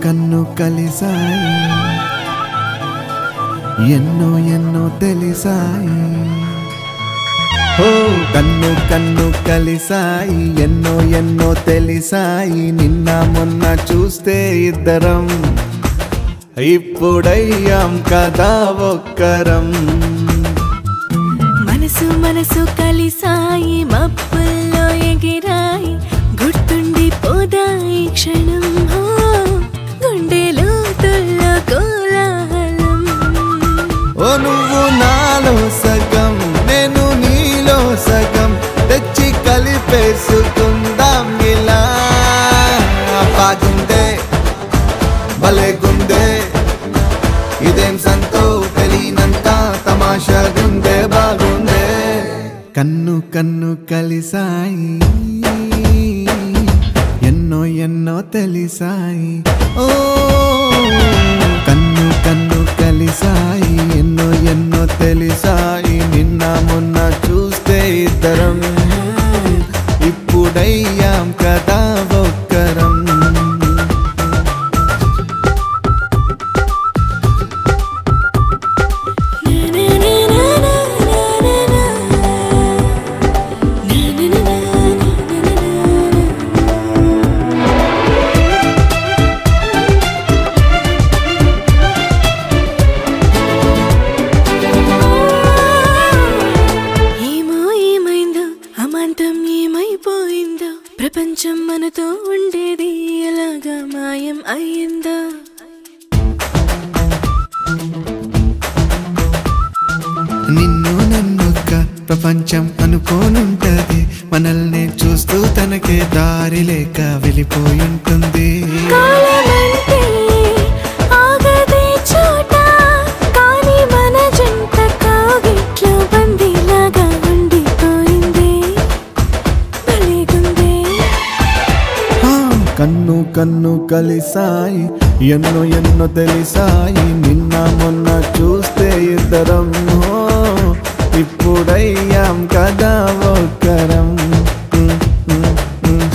కన్ను కలిసాయి ఎన్నో ఎన్నో తెలిసాయి ఓ కన్ను కన్ను కలిసాయి ఎన్నో ఎన్నో తెలిసాయి నిన్న మొన్న చూస్తే ఇద్దరం ఇప్పుడయ్యాం కదా ఒక్కరం మనసు మనసు కలిసాయి మబ్బుల్లో ఎగిరాయి గుర్తుండి పోదాయి క్షణం హో, గుండెలో తుల్లో కోలాహలం ఓ నువ్వు నాలో సగం నేను నీలో సగం తెచ్చి కలిపేసుకుందాం ఇలా బాగుందే భలేగుందే ఇదేం సంతో తెలియనంత తమాషాగుందే బాగుందే కన్ను కన్ను కలిసాయి ఎన్నో ఎన్నో తెలిసాయి ఓ కన్ను కన్ను కలిసాయి ఎన్నో ఎన్నో తెలిసాయి నిన్న మొన్న చూస్తే ఇద్దరం ఇప్పుడయ్యాం కదా ఒక్కరం ఏమో ఏమైందో అమాంతం ఏమైపోయిందో ప్రపంచం మనతో ఉండేది ఎలాగా మాయం అయ్యిందో నిన్ను నన్నొక్క ప్రపంచం అనుకోనుంటది మనల్ని చూస్తూ తనకే దారి లేక వెళ్ళిపోయుంటుంది కాలమంటే ఆగదే చోట కానీ మన జంట కాగిట్లో బందీలాగా ఉండిపోయింది భలేగుందే ఆ, కన్ను కన్ను కలిసాయి ఎన్నో ఎన్నో తెలిసాయి నిన్న మొన్న చూస్తే ఇద్దరం ఓ, ఇప్పుడయ్యాం కదా ఒక్కరం ఉమ్, ఉమ్, ఉమ్.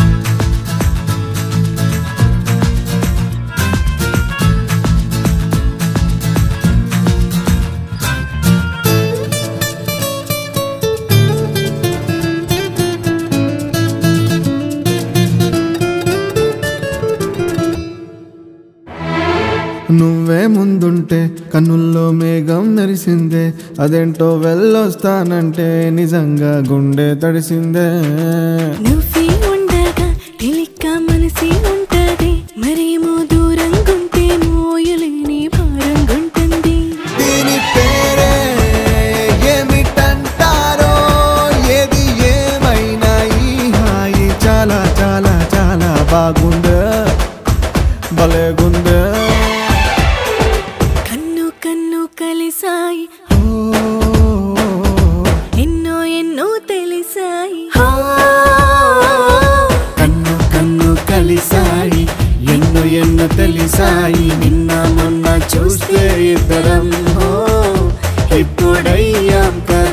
నువ్వే ముందుంటే కన్నుల్లో మేఘం మెరిసిందే అదేంటో వెళ్ళొస్తానంటే నిజంగా గుండె తడిసిందే నువ్వే ఉండగా తెలిక్క మనసి ఉంటది మరేమో దూరంగుంటే మోయలేని భారంగుంటుంది దీని పేరే ఏమిటంటారో ఏది ఏమైనా ఈ హాయి చాలా చాలా చాలా బాగుందే భలేగుందే కన్ను కన్ను కలిసాయి ఓ, ఎన్నో ఎన్నో తెలిసాయి కన్ను కన్ను కలిసాయి ఎన్నో ఎన్నో తెలిసాయి నిన్న మొన్న చూస్తే ఇద్దరం ఓ, ఇప్పుడయ్యాం కదా